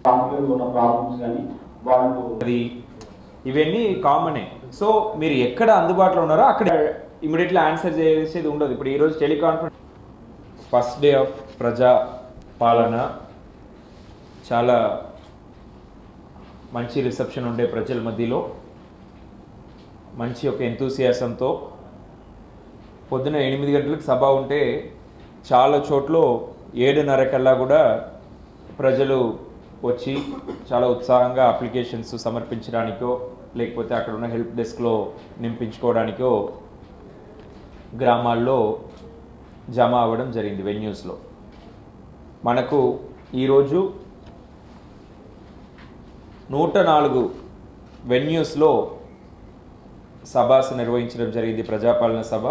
software ఉన్న problems కానీ వాళ్ళు అది ఇవన్నీ కామనే సో మీరు ఎక్కడ అందుబాటులో ఉన్నారో అక్కడ ఇమీడియట్లీ ఆన్సర్ చేసేది ఉండదు ఇప్పుడు ఈరోజు టెలికాన్ఫరెన్స్ ఫస్ట్ డే ఆఫ్ ప్రజా పాలన చాలా మంచి రిసెప్షన్ ఉండే ప్రజల మధ్యలో మంచి ఒక ఎంతూసియాసంతో పొద్దున ఎనిమిది గంటలకు సభ ఉంటే చాలా చోట్ల ఏడున్నర కల్లా కూడా ప్రజలు వచ్చి చాలా ఉత్సాహంగా అప్లికేషన్స్ సమర్పించడానికో లేకపోతే అక్కడ ఉన్న హెల్ప్ డెస్క్లో నింపించుకోవడానికో గ్రామాల్లో జమ అవ్వడం జరిగింది వెన్యూస్లో మనకు ఈరోజు నూట నాలుగు వెన్యూస్లో సభాస్ నిర్వహించడం జరిగింది ప్రజాపాలన సభ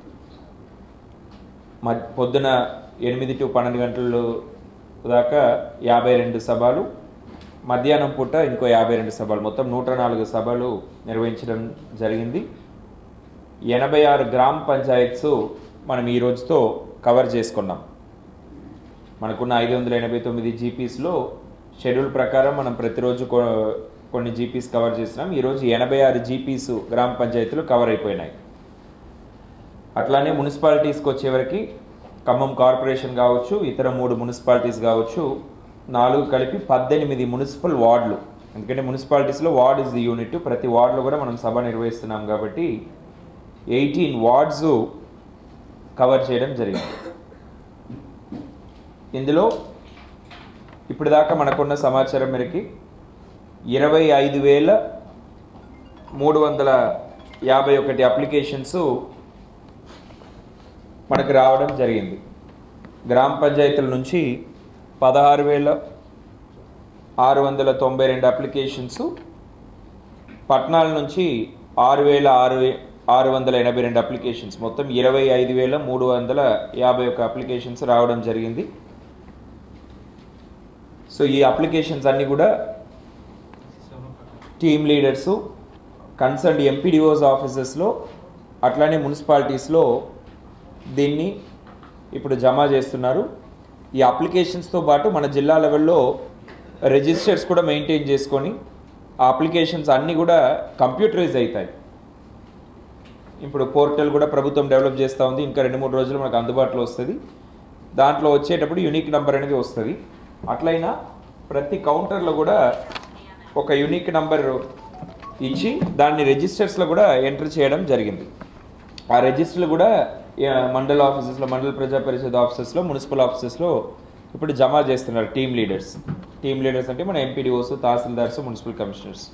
మద్ పొద్దున ఎనిమిది టు పన్నెండు గంటలు దాకా యాభై రెండు సభలు మధ్యాహ్నం పూట ఇంకో యాభై రెండు సభలు మొత్తం నూట నాలుగు సభలు నిర్వహించడం జరిగింది ఎనభై ఆరు గ్రామ పంచాయత్స్ మనం ఈ రోజుతో కవర్ చేసుకున్నాం మనకున్న ఐదు వందల ఎనభై తొమ్మిది జీపీస్లో షెడ్యూల్ ప్రకారం మనం ప్రతిరోజు కొ- కొన్ని జీపీస్ కవర్ చేస్తున్నాం ఈరోజు ఎనభై ఆరు జీపీస్ గ్రామ పంచాయతీలు కవర్ అయిపోయినాయి అట్లానే మున్సిపాలిటీస్కి వచ్చేవరకు ఖమ్మం కార్పొరేషన్ కావచ్చు ఇతర మూడు మున్సిపాలిటీస్ కావచ్చు నాలుగు కలిపి పద్దెనిమిది మున్సిపల్ వార్డులు ఎందుకంటే మున్సిపాలిటీస్లో వార్డ్ ఇస్ ది యూనిట్ ప్రతి వార్డులో కూడా మనం సభ నిర్వహిస్తున్నాం కాబట్టి ఎయిటీన్ వార్డ్స్ కవర్ చేయడం జరిగింది ఇందులో ఇప్పటిదాకా మనకున్న సమాచారం మేరకి ఇరవై ఐదు వేల మూడు వందల యాభై ఒకటి అప్లికేషన్స్ మనకు రావడం జరిగింది గ్రామ పంచాయతీల నుంచి పదహారు వేల ఆరు వందల తొంభై రెండు అప్లికేషన్స్ పట్టణాల నుంచి ఆరు వేల ఆరు వే- ఆరు వందల ఎనభై రెండు అప్లికేషన్స్ మొత్తం ఇరవై ఐదు వేల మూడు వందల యాభై ఒక అప్లికేషన్స్ రావడం జరిగింది సో ఈ అప్లికేషన్స్ అన్నీ కూడా టీమ్ లీడర్సు కన్సర్న్ ఎంపీడీఓస్ ఆఫీసెస్లో అట్లానే మున్సిపాలిటీస్లో దీన్ని ఇప్పుడు జమ చేస్తున్నారు ఈ అప్లికేషన్స్తో పాటు మన జిల్లా లెవెల్లో రిజిస్టర్స్ కూడా మెయింటైన్ చేసుకొని ఆ అప్లికేషన్స్ అన్నీ కూడా కంప్యూటరైజ్ అవుతాయి ఇప్పుడు పోర్టల్ కూడా ప్రభుత్వం డెవలప్ చేస్తూ ఉంది ఇంకా రెండు మూడు రోజులు మనకు అందుబాటులో వస్తుంది దాంట్లో వచ్చేటప్పుడు యూనిక్ నెంబర్ అనేది వస్తుంది అట్లయినా ప్రతి కౌంటర్లో కూడా ఒక యూనిక్ నెంబర్ ఇచ్చి దాన్ని రిజిస్టర్స్లో కూడా ఎంటర్ చేయడం జరిగింది ఆ రిజిస్టర్లు కూడా ఆ, మండల ఆఫీసెస్లో మండల ప్రజా పరిషత్ ఆఫీసెస్లో మున్సిపల్ ఆఫీసెస్లో ఇప్పుడు జమ చేస్తున్నారు టీమ్ లీడర్స్ టీమ్ లీడర్స్ అంటే మన MPDOs tahsildars municipal commissioners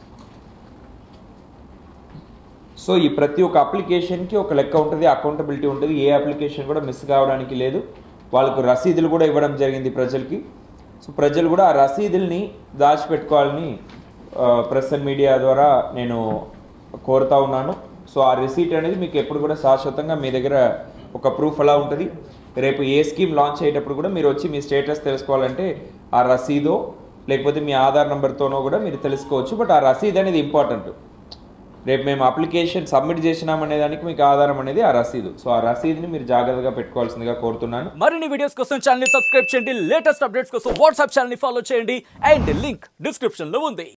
so ఈ ప్రతి ఒక్క అప్లికేషన్కి ఒక లెక్క ఉంటుంది అకౌంటబిలిటీ ఉంటుంది ఏ అప్లికేషన్ కూడా మిస్ కావడానికి లేదు వాళ్ళకు రసీదులు కూడా ఇవ్వడం జరిగింది ప్రజలకి సో ప్రజలు కూడా ఆ రసీదుల్ని దాచిపెట్టుకోవాలని ప్రెస్ అండ్ మీడియా ద్వారా నేను కోరుతా ఉన్నాను సో ఆ రిసీట్ అనేది మీకు ఎప్పుడు కూడా శాశ్వతంగా మీ దగ్గర ఒక ప్రూఫ్ అలా ఉంటుంది రేపు ఏ స్కీమ్ లాంచ్ అయ్యేటప్పుడు కూడా మీరు వచ్చి మీ స్టేటస్ తెలుసుకోవాలంటే ఆ రసీదో లేకపోతే మీ ఆధార్ నెంబర్తోనో కూడా మీరు తెలుసుకోవచ్చు బట్ ఆ రసీద్ అనేది ఇంపార్టెంట్ రేపు మేము అప్లికేషన్ సబ్మిట్ చేసినామనే దానికి మీకు ఆధారం అనేది ఆ రసీదు సో ఆ రసీదుని మీరు జాగ్రత్తగా పెట్టుకోవాల్సిందిగా కోరుతున్నాను మరిన్ని వీడియోస్ కోసం ఛానల్ ని సబ్స్క్రైబ్ చేయండి లేటెస్ట్ అప్డేట్స్ కోసం వాట్సాప్ ఛానల్ ని ఫాలో చేయండి అండ్ లింక్ డిస్క్రిప్షన్ లో ఉంది